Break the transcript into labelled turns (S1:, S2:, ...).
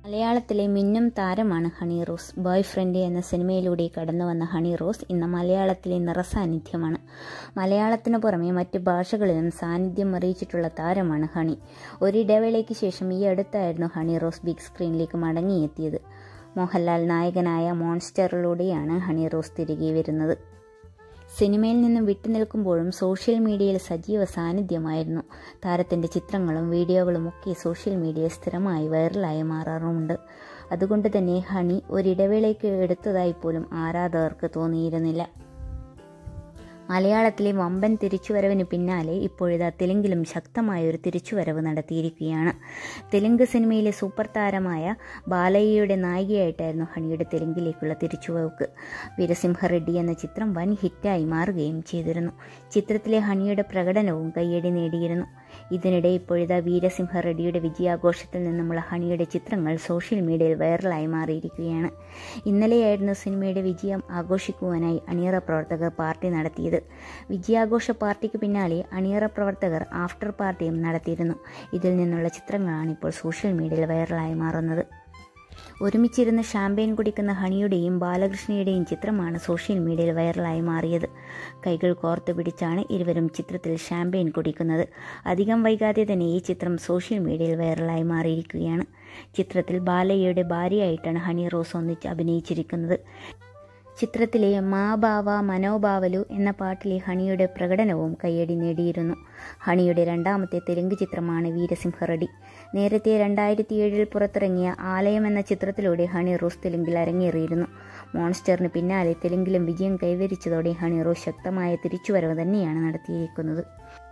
S1: മലയാളത്തിലെ മിന്നും താരമാണ് ഹണി റോസ് ബോയ് ഫ്രണ്ട് എന്ന സിനിമയിലൂടെ കടന്നു വന്ന ഹണി റോസ് ഇന്ന് മലയാളത്തിലെ നിറസാന്നിധ്യമാണ് മലയാളത്തിന് പുറമെ മറ്റ് ഭാഷകളിലും സാന്നിധ്യം അറിയിച്ചിട്ടുള്ള താരമാണ് ഹണി ഒരിടവേളയ്ക്ക് ശേഷം ഈ അടുത്തായിരുന്നു ഹണി റോസ് ബിഗ് സ്ക്രീനിലേക്ക് മടങ്ങിയെത്തിയത് മോഹൻലാൽ നായകനായ മോൺസ്റ്ററിലൂടെയാണ് ഹണി റോസ് തിരികെ വരുന്നത് സിനിമയിൽ നിന്നും വിട്ടുനിൽക്കുമ്പോഴും സോഷ്യൽ മീഡിയയിൽ സജീവ സാന്നിധ്യമായിരുന്നു താരത്തിൻ്റെ ചിത്രങ്ങളും വീഡിയോകളും ഒക്കെ സോഷ്യൽ മീഡിയയിൽ സ്ഥിരമായി വൈറലായി മാറാറുമുണ്ട് അതുകൊണ്ട് തന്നെ ഹണി ഒരിടവേളയ്ക്ക് എടുത്തതായി പോലും ആരാധകർക്ക് തോന്നിയിരുന്നില്ല മലയാളത്തിലെ വമ്പൻ തിരിച്ചുവരവിന് പിന്നാലെ ഇപ്പോഴിതാ തെലുങ്കിലും ശക്തമായ ഒരു തിരിച്ചുവരവ് നടത്തിയിരിക്കുകയാണ് തെലുങ്ക് സിനിമയിലെ സൂപ്പർ താരമായ ബാലയ്യയുടെ നായികയായിട്ടായിരുന്നു ഹണിയുടെ തെലുങ്കിലേക്കുള്ള തിരിച്ചുവരവ് വീരസിംഹ റെഡ്ഡി എന്ന ചിത്രം വൻ ഹിറ്റായി മാറുകയും ചെയ്തിരുന്നു ചിത്രത്തിലെ ഹണിയുടെ പ്രകടനവും കയ്യടി നേടിയിരുന്നു ഇതിനിടെ ഇപ്പോഴിതാ വീരസിംഹ റെഡ്ഡിയുടെ വിജയാഘോഷത്തിൽ നിന്നുമുള്ള ഹണിയുടെ ചിത്രങ്ങൾ സോഷ്യൽ മീഡിയയിൽ വൈറലായി മാറിയിരിക്കുകയാണ് ഇന്നലെയായിരുന്നു സിനിമയുടെ വിജയം ആഘോഷിക്കുവാനായി അണിയറ പ്രവർത്തകർ പാർട്ടി നടത്തിയത് വിജയാഘോഷ പാർട്ടിക്ക് പിന്നാലെ അണിയറ പ്രവർത്തകർ ആഫ്റ്റർ പാർട്ടിയും നടത്തിയിരുന്നു ഇതിൽ നിന്നുള്ള ചിത്രങ്ങളാണ് ഇപ്പോൾ സോഷ്യൽ മീഡിയയിൽ വൈറലായി മാറുന്നത് ഒരുമിച്ചിരുന്ന് ഷാമ്പയിൻ കുടിക്കുന്ന ഹണിയുടെയും ബാലകൃഷ്ണയുടെയും ചിത്രമാണ് സോഷ്യൽ മീഡിയയിൽ വൈറലായി മാറിയത് കൈകൾ കോർത്തു പിടിച്ചാണ് ഇരുവരും ചിത്രത്തിൽ ഷാമ്പയിൻ കുടിക്കുന്നത് അധികം വൈകാതെ തന്നെ ഈ ചിത്രം സോഷ്യൽ മീഡിയയിൽ വൈറലായി മാറിയിരിക്കുകയാണ് ചിത്രത്തിൽ ബാലയ്യയുടെ ഭാര്യയായിട്ടാണ് ഹണി റോസ് ഒന്നിച്ച് അഭിനയിച്ചിരിക്കുന്നത് ചിത്രത്തിലെ മാ ബാവ മനോഭാവലു എന്ന പാട്ടിലെ ഹണിയുടെ പ്രകടനവും കയ്യടി നേടിയിരുന്നു ഹണിയുടെ രണ്ടാമത്തെ തെലുങ്ക് ചിത്രമാണ് വീരസിംഹ റെഡ്ഡി നേരത്തെ രണ്ടായിരത്തി ഏഴിൽ പുറത്തിറങ്ങിയ ആലയം എന്ന ചിത്രത്തിലൂടെ ഹണി റോസ് തെലുങ്കിൽ അരങ്ങേറിയിരുന്നു മോൺസ്റ്ററിന് പിന്നാലെ തെലുങ്കിലും വിജയം കൈവരിച്ചതോടെ ഹണി റോസ് ശക്തമായ തിരിച്ചുവരവ് തന്നെയാണ് നടത്തിയിരിക്കുന്നത്